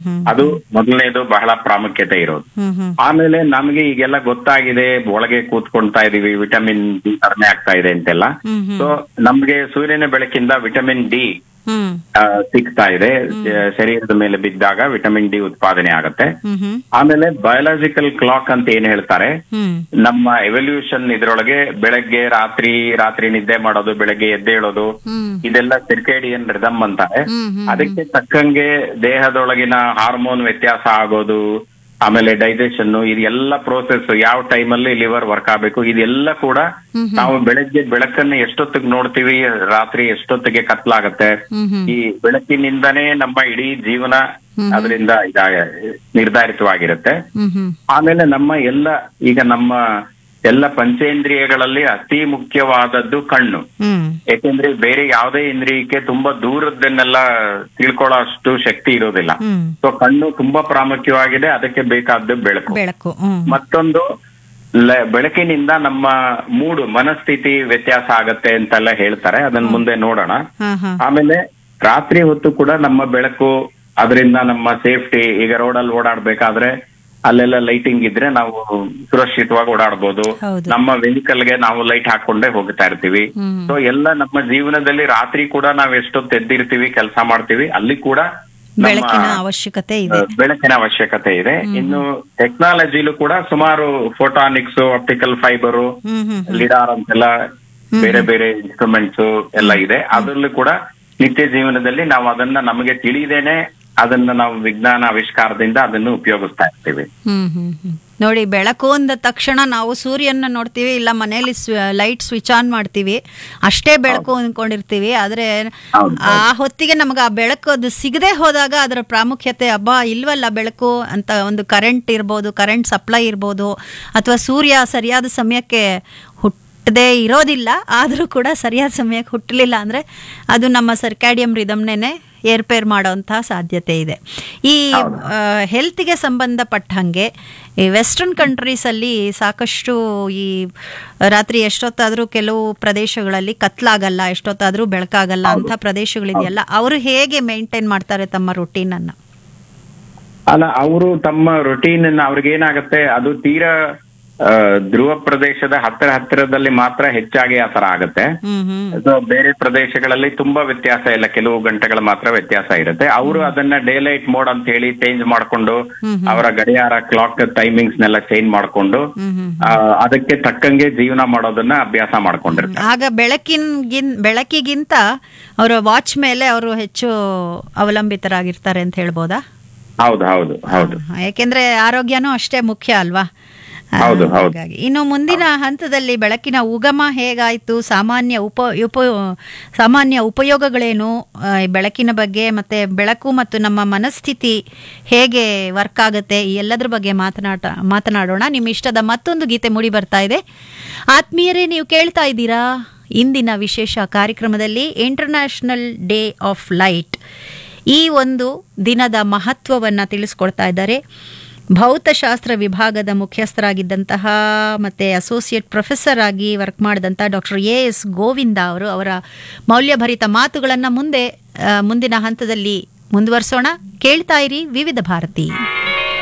ಹ್ಮ್ ಅದು ಮೊದಲನೇದು ಬಹಳ ಪ್ರಾಮುಖ್ಯತೆ ಇರೋದು ಹ್ಮ್ ಹ್ಮ್ ಆಮೇಲೆ ನಮ್ಗೆ ಈಗೆಲ್ಲ ಗೊತ್ತಾಗಿದೆ ಒಳಗೆ ಕೂತ್ಕೊಳ್ತಾ ಇದೀವಿ ವಿಟಮಿನ್ ಡಿ ಕಡಿಮೆ ಆಗ್ತಾ ಇದೆ ಅಂತೆಲ್ಲ ಹ್ಮ್ ಹ್ಮ್ ಸೊ ನಮ್ಗೆ ಸೂರ್ಯನ ಬೆಳಕಿಂದ ವಿಟಮಿನ್ ಡಿ ಹ್ಮ್ ಸಿಗ್ತಾ ಇದೆ ಆ, ಶರೀರದ ಮೇಲೆ ಬಿದ್ದಾಗ ವಿಟಮಿನ್ ಡಿ ಉತ್ಪಾದನೆ ಆಗತ್ತೆ ಹ್ಮ್ ಹ್ಮ್ ಆಮೇಲೆ ಬಯೋಲಾಜಿಕಲ್ ಕ್ಲಾಕ್ ಅಂತ ಏನ್ ಹೇಳ್ತಾರೆ ಹ್ಮ್ ನಮ್ಮ ಎವಲ್ಯೂಷನ್ ಇದ್ರೊಳಗೆ ಬೆಳಗ್ಗೆ ರಾತ್ರಿ ರಾತ್ರಿ ನಿದ್ದೆ ಮಾಡೋದು ಬೆಳಗ್ಗೆ ಎದ್ದೇಳೋದು ಹ್ಮ್ ಇದೆಲ್ಲ ಸಿರ್ಕೇಡಿಯನ್ ರಿದಮ್ ಅಂತಾರೆ ಹ್ಮ್ ಹ್ಮ್ ಅದಕ್ಕೆ ತಕ್ಕಂಗೆ ದೇಹದೊಳಗಿನ ಹಾರ್ಮೋನ್ ವ್ಯತ್ಯಾಸ ಆಗೋದು ಆಮೇಲೆ ಡೈಜೆಷನ್ ಇದೆಲ್ಲ ಪ್ರೋಸೆಸ್ ಯಾವ ಟೈಮಲ್ಲಿ ಲಿವರ್ ವರ್ಕ್ ಆಗಬೇಕು ಇದೆಲ್ಲ ಕೂಡ ನಾವು ಬೆಳಗ್ಗೆ ಬೆಳಕನ್ನ ಎಷ್ಟೊತ್ತಿಗೆ ನೋಡ್ತೀವಿ ರಾತ್ರಿ ಎಷ್ಟೊತ್ತಿಗೆ ಕತ್ಲಾಗತ್ತೆ ಹ್ಮ್ ಹ್ಮ್ ಈ ಬೆಳಕಿನಿಂದನೇ ನಮ್ಮ ಇಡೀ ಜೀವನ ಅದರಿಂದ ಇದಾಗ ನಿರ್ಧಾರಿತವಾಗಿರುತ್ತೆ ಹ್ಮ್ ಹ್ಮ್ ಆಮೇಲೆ ನಮ್ಮ ಎಲ್ಲ ಈಗ ನಮ್ಮ ಎಲ್ಲ ಪಂಚೇಂದ್ರಿಯಗಳಲ್ಲಿ ಅತಿ ಮುಖ್ಯವಾದದ್ದು ಕಣ್ಣು ಹ್ಮ್ ಯಾಕೆಂದ್ರೆ ಬೇರೆ ಯಾವುದೇ ಇಂದ್ರಿಯಕ್ಕೆ ತುಂಬಾ ದೂರದ್ದನ್ನೆಲ್ಲ ತಿಳ್ಕೊಳ್ಳೋ ಅಷ್ಟು ಶಕ್ತಿ ಇರೋದಿಲ್ಲ ಹ್ಮ್ ಸೊ ಕಣ್ಣು ತುಂಬಾ ಪ್ರಾಮುಖ್ಯವಾಗಿದೆ ಅದಕ್ಕೆ ಬೇಕಾದ್ದು ಬೆಳಕು ಬೆಳಕು ಹ್ಮ್ ಮತ್ತೊಂದು ಲ- ಬೆಳಕಿನಿಂದ ನಮ್ಮ ಮೂಡು ಮನಸ್ಥಿತಿ ವ್ಯತ್ಯಾಸ ಆಗತ್ತೆ ಅಂತೆಲ್ಲ ಹೇಳ್ತಾರೆ ಅದನ್ನ ಮುಂದೆ ನೋಡೋಣ ಹಾ ಹಾ ಆಮೇಲೆ ರಾತ್ರಿ ಹೊತ್ತು ಕೂಡ ನಮ್ಮ ಬೆಳಕು ಅದರಿಂದ ನಮ್ಮ ಸೇಫ್ಟಿ ಈಗ ರೋಡಲ್ಲಿ ಓಡಾಡ್ಬೇಕಾದ್ರೆ ಅಲ್ಲೆಲ್ಲ ಲೈಟಿಂಗ್ ಇದ್ರೆ ನಾವು ಸುರಕ್ಷಿತವಾಗಿ ಓಡಾಡ್ಬೋದು ಹೌದು. ನಮ್ಮ ವೆಹಿಕಲ್ ಗೆ ನಾವು ಲೈಟ್ ಹಾಕೊಂಡೇ ಹೋಗ್ತಾ ಇರ್ತೀವಿ ಹ್ಮ್ ಸೊ ಎಲ್ಲ ನಮ್ಮ ಜೀವನದಲ್ಲಿ ರಾತ್ರಿ ಕೂಡ ನಾವ್ ಎಷ್ಟೊತ್ತು ಎದ್ದಿರ್ತೀವಿ ಕೆಲಸ ಮಾಡ್ತೀವಿ ಅಲ್ಲಿ ಕೂಡ ನಮ್ಮ, ಬೆಳಕಿನ ಅವಶ್ಯಕತೆ ಇದೆ ಆ, ಬೆಳಕಿನ ಅವಶ್ಯಕತೆ ಇದೆ ಇನ್ನು ಟೆಕ್ನಾಲಜಿಲೂ ಕೂಡ ಸುಮಾರು ಫೋಟಾನಿಕ್ಸ್ ಆಪ್ಟಿಕಲ್ ಫೈಬರು ಹ್ಮ್ ಹ್ಮ್ ಲಿಡಾರ್ ಅಂತೆಲ್ಲ ಬೇರೆ ಬೇರೆ ಇನ್ಸ್ಟ್ರೂಮೆಂಟ್ಸ್ ಎಲ್ಲ ಇದೆ ಅದರಲ್ಲೂ ಕೂಡ ನಿತ್ಯ ಜೀವನದಲ್ಲಿ ನಾವು ಅದನ್ನ ನಮಗೆ ತಿಳಿದೇನೆ ಅದನ್ನ ನಾವು ವಿಜ್ಞಾನ ಆವಿಷ್ಕಾರದಿಂದ ಅದನ್ನು ಉಪಯೋಗಿಸ್ತಾ ಇರ್ತೀವಿ ಹ್ಮ್ ಹ್ಮ್ ಹ್ಮ್ ನೋಡಿ ಬೆಳಕು ಅಂದ ತಕ್ಷಣ ನಾವು ಸೂರ್ಯನ ನೋಡ್ತೀವಿ ಇಲ್ಲ ಮನೆಯಲ್ಲಿ ಲೈಟ್ ಸ್ವಿಚ್ ಆನ್ ಮಾಡ್ತೀವಿ ಅಷ್ಟೇ ಬೆಳಕು ಅಂದ್ಕೊಂಡಿರ್ತೀವಿ ಆದ್ರೆ ಹೌದು, ಆ ಹೊತ್ತಿಗೆ ನಮಗೆ ಆ ಬೆಳಕು ಅದು ಸಿಗದೆ ಹೋದಾಗ ಅದರ ಪ್ರಾಮುಖ್ಯತೆ ಹಬ್ಬ ಇಲ್ವಲ್ಲ ಬೆಳಕು ಅಂತ ಒಂದು ಕರೆಂಟ್ ಇರ್ಬೋದು ಕರೆಂಟ್ ಸಪ್ಲೈ ಇರ್ಬೋದು ಅಥವಾ ಸೂರ್ಯ ಸರಿಯಾದ ಸಮಯಕ್ಕೆ ಹುಟ್ಟದೇ ಇರೋದಿಲ್ಲ ಆದರೂ ಕೂಡ ಸರಿಯಾದ ಸಮಯಕ್ಕೆ ಹುಟ್ಟಲಿಲ್ಲ ಅಂದರೆ ಅದು ನಮ್ಮ ಸರ್ಕ್ಯಾಡಿಯಂ ರಿದಮ್ನೇನೆ ಏರ್ಪೇರ್ ಮಾಡೋಂತಹ ಸಾಧ್ಯತೆ ಇದೆ ಈ ಹೆಲ್ತ್ಗೆ ಸಂಬಂಧಪಟ್ಟ ಹಾಗೆ ಈ ವೆಸ್ಟರ್ನ್ ಕಂಟ್ರೀಸಲ್ಲಿ ಸಾಕಷ್ಟು ಈ ರಾತ್ರಿ ಎಷ್ಟೊತ್ತಾದರೂ ಕೆಲವು ಪ್ರದೇಶಗಳಲ್ಲಿ ಕತ್ಲಾಗಲ್ಲ ಎಷ್ಟೊತ್ತಾದರೂ ಬೆಳಕಾಗಲ್ಲ ಅಂಥ ಪ್ರದೇಶಗಳಿದೆಯಲ್ಲ ಅವರು ಹೇಗೆ ಮೇಂಟೈನ್ ಮಾಡ್ತಾರೆ ತಮ್ಮ ರೊಟೀನನ್ನು ಅಲ್ಲ ಅವರು ತಮ್ಮ ರೊಟೀನ್ ಅವ್ರಿಗೆ ಏನಾಗತ್ತೆ ಅದು ತೀರಾ ಆ, ಧ್ರುವ ಪ್ರದೇಶದ ಹತ್ತಿರ ಹತ್ತಿರದಲ್ಲಿ ಮಾತ್ರ ಹೆಚ್ಚಾಗಿ ಆ ತರ ಆಗತ್ತೆ ಹ್ಮ್ ಹ್ಮ್ ಸೊ ಬೇರೆ ಪ್ರದೇಶಗಳಲ್ಲಿ ತುಂಬಾ ವ್ಯತ್ಯಾಸ ಇಲ್ಲ ಕೆಲವು ಗಂಟೆಗಳ ಮಾತ್ರ ವ್ಯತ್ಯಾಸ ಇರುತ್ತೆ ಅವರು ಅದನ್ನ ಡೇ ಲೈಟ್ ಮೋಡ್ ಅಂತ ಹೇಳಿ ಚೇಂಜ್ ಮಾಡ್ಕೊಂಡು ಅವರ ಗಡಿಯಾರ ಕ್ಲಾಕ್ ಟೈಮಿಂಗ್ಸ್ ನೆಲ್ಲ ಚೇಂಜ್ ಮಾಡ್ಕೊಂಡು ಹ್ಮ್ ಹ್ಮ್ ಆ, ಅದಕ್ಕೆ ತಕ್ಕಂಗೆ ಜೀವನ ಮಾಡೋದನ್ನ ಅಭ್ಯಾಸ ಮಾಡ್ಕೊಂಡಿರ್ತಾರೆ ಆಗ ಬೆಳಕಿನ್ಗಿನ್ ಬೆಳಕಿಗಿಂತ ಅವರ ವಾಚ್ ಮೇಲೆ ಅವರು ಹೆಚ್ಚು ಅವಲಂಬಿತರಾಗಿರ್ತಾರೆ ಅಂತ ಹೇಳ್ಬೋದಾ ಹೌದು ಹೌದು ಹೌದು ಹಾ, ಯಾಕೆಂದ್ರೆ ಆರೋಗ್ಯನೂ ಅಷ್ಟೇ ಮುಖ್ಯ ಅಲ್ವಾ ಆ, ಹೌದು, ಹೌದು. ಹಾಗಾಗಿ ಇನ್ನು ಮುಂದಿನ ಹಂತದಲ್ಲಿ ಬೆಳಕಿನ ಉಗಮ ಹೇಗಾಯ್ತು ಸಾಮಾನ್ಯ ಉಪ ಉಪ ಸಾಮಾನ್ಯ ಉಪಯೋಗಗಳೇನು ಆ, ಈ ಬೆಳಕಿನ ಬಗ್ಗೆ ಮತ್ತೆ ಬೆಳಕು ಮತ್ತು ನಮ್ಮ ಮನಸ್ಥಿತಿ ಹೇಗೆ ವರ್ಕ್ ಆಗುತ್ತೆ ಈ ಎಲ್ಲದ್ರ ಬಗ್ಗೆ ಮಾತನಾಟ ಮಾತನಾಡೋಣ ನಿಮ್ಮ ಇಷ್ಟದ ಮತ್ತೊಂದು ಗೀತೆ ಮೂಡಿ ಬರ್ತಾ ಇದೆ ಆತ್ಮೀಯರೇ ನೀವು ಕೇಳ್ತಾ ಇದ್ದೀರಾ ಇಂದಿನ ವಿಶೇಷ ಕಾರ್ಯಕ್ರಮದಲ್ಲಿ ಇಂಟರ್ನ್ಯಾಷನಲ್ ಡೇ ಆಫ್ ಲೈಟ್ ಈ ಒಂದು ದಿನದ ಮಹತ್ವವನ್ನು ತಿಳಿಸ್ಕೊಡ್ತಾ ಇದ್ದಾರೆ ಭೌತಶಾಸ್ತ್ರ ವಿಭಾಗದ ಮುಖ್ಯಸ್ಥರಾಗಿದ್ದಂತಹ ಮತ್ತು ಅಸೋಸಿಯೇಟ್ ಪ್ರೊಫೆಸರ್ ಆಗಿ ವರ್ಕ್ ಮಾಡಿದಂಥ ಡಾಕ್ಟರ್ ಎ ಎಸ್ ಗೋವಿಂದ ಅವರು ಅವರ ಮೌಲ್ಯಭರಿತ ಮಾತುಗಳನ್ನು ಮುಂದೆ ಆ, ಮುಂದಿನ ಹಂತದಲ್ಲಿ ಮುಂದುವರಿಸೋಣ ಕೇಳ್ತಾ ಇರಿ ವಿವಿಧ ಭಾರತಿ